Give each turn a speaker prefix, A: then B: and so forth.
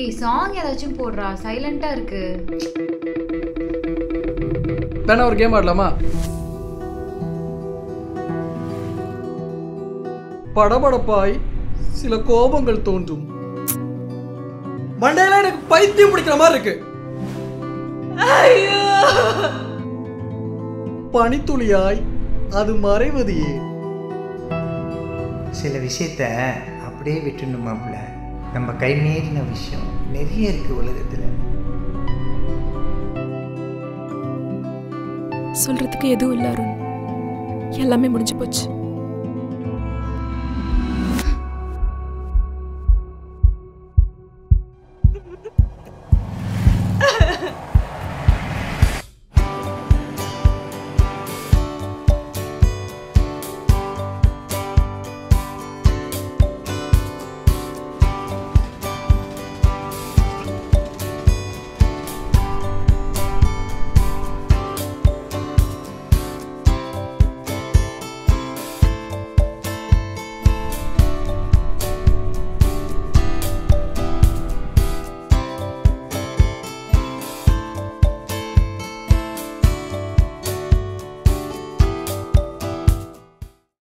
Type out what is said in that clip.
A: ஏய் சாங் ஏதாச்சும் போடுறா சைலண்டா இருக்கு
B: வேணா ஒரு கேம் ஆடலாமா படபடப்பாய் சில கோபங்கள் தோன்றும் மண்டையில எனக்கு பைத்தியம் பிடிக்கிற மாதிரி இருக்கு பனித்துளியாய் அது மறைவது ஏன்
C: சில விஷயத்த அப்படியே விட்டுணுமாப்ல நம்ம கை மீறின விஷயம் நிறைய இருக்கு உலகத்தில்
D: சொல்றதுக்கு எதுவும் இல்லை அருண் எல்லாமே முடிஞ்சு போச்சு